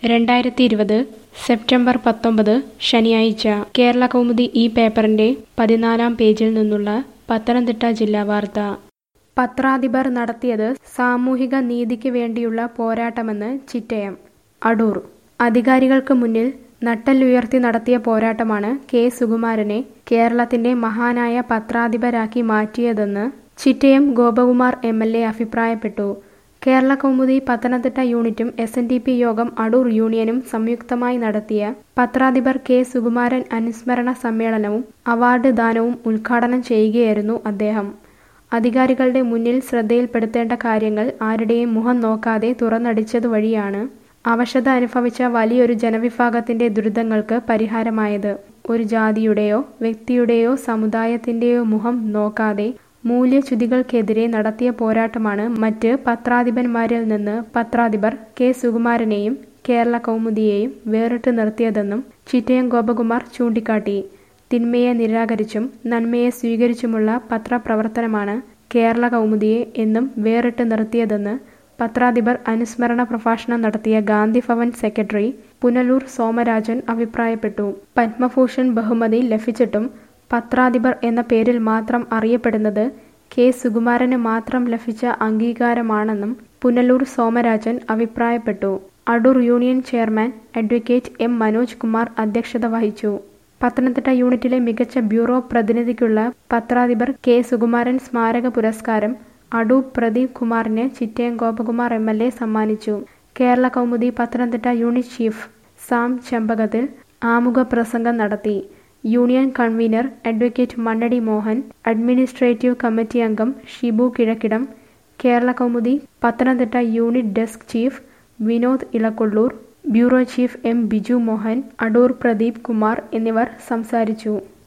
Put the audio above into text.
രണ്ടായിരത്തി ഇരുപത് സെപ്റ്റംബർ പത്തൊമ്പത് ശനിയാഴ്ച കേരള കൗമുദി ഈ പേപ്പറിന്റെ പതിനാലാം പേജിൽ നിന്നുള്ള പത്തനംതിട്ട ജില്ലാ വാർത്ത പത്രാധിപർ നടത്തിയത് സാമൂഹിക നീതിക്ക് വേണ്ടിയുള്ള പോരാട്ടമെന്ന് ചിറ്റയം അടൂർ അധികാരികൾക്ക് മുന്നിൽ നട്ടെല്ലുയർത്തി നടത്തിയ പോരാട്ടമാണ് കെ സുകുമാരനെ കേരളത്തിന്റെ മഹാനായ പത്രാധിപരാക്കി മാറ്റിയതെന്ന് Chittayam Gopakumar M L A അഭിപ്രായപ്പെട്ടു കേരള കൗമുദി പത്തനംതിട്ട യൂണിറ്റും എസ് എൻ ഡി പി യോഗം അടൂർ യൂണിയനും സംയുക്തമായി നടത്തിയ പത്രാധിപർ കെ സുകുമാരൻ അനുസ്മരണ സമ്മേളനവും അവാർഡ് ദാനവും ഉദ്ഘാടനം ചെയ്യുകയായിരുന്നു അദ്ദേഹം അധികാരികളുടെ മുന്നിൽ ശ്രദ്ധയിൽപ്പെടുത്തേണ്ട കാര്യങ്ങൾ ആരുടെയും മുഖം നോക്കാതെ തുറന്നടിച്ചതുവഴിയാണ് അവശത അനുഭവിച്ച വലിയൊരു ജനവിഭാഗത്തിന്റെ ദുരിതങ്ങൾക്ക് പരിഹാരമായത് ഒരു ജാതിയുടെയോ വ്യക്തിയുടെയോ സമുദായത്തിന്റെയോ മുഖം നോക്കാതെ മൂല്യച്യുതികൾക്കെതിരെ നടത്തിയ പോരാട്ടമാണ് മറ്റ് പത്രാധിപന്മാരിൽ നിന്ന് പത്രാധിപർ കെ സുകുമാരനെയും കേരള കൗമുദിയെയും വേറിട്ട് നിർത്തിയതെന്നും ചിറ്റയം ഗോപകുമാർ ചൂണ്ടിക്കാട്ടി തിന്മയെ നിരാകരിച്ചും നന്മയെ സ്വീകരിച്ചുമുള്ള പത്രപ്രവർത്തനമാണ് കേരള കൗമുദിയെ എന്നും വേറിട്ട് നിർത്തിയതെന്ന് പത്രാധിപർ അനുസ്മരണ പ്രഭാഷണം നടത്തിയ ഗാന്ധി ഭവൻ സെക്രട്ടറി പുനലൂർ സോമരാജൻ അഭിപ്രായപ്പെട്ടു പത്മഭൂഷൺ ബഹുമതി ലഭിച്ചിട്ടും പത്രാധിപർ എന്ന പേരിൽ മാത്രം അറിയപ്പെടുന്നത് കെ സുകുമാരന് മാത്രം ലഭിച്ച അംഗീകാരമാണെന്നും പുനലൂർ സോമരാജൻ അഭിപ്രായപ്പെട്ടു Adoor union chairman advocate M Manoj Kumar അധ്യക്ഷത വഹിച്ചു പത്തനംതിട്ട യൂണിറ്റിലെ മികച്ച ബ്യൂറോ പ്രതിനിധിക്കുള്ള പത്രാധിപർ കെ സുകുമാരൻ സ്മാരക പുരസ്കാരം അടൂർ പ്രദീപ് കുമാറിന് Chittayam Gopakumar M L A സമ്മാനിച്ചു Kerala Kaumudi Pathanamthitta unit chief Sam Chempakathil ആമുഖ പ്രസംഗം നടത്തി union convener advocate Mannady Mohan administrative committee അംഗം Shibu Kizhakkidam Kerala Kaumudi Pathanamthitta unit desk chief Vinod Elakollur bureau chief M Biju Mohan Adoor Pradeep Kumar എന്നിവർ സംസാരിച്ചു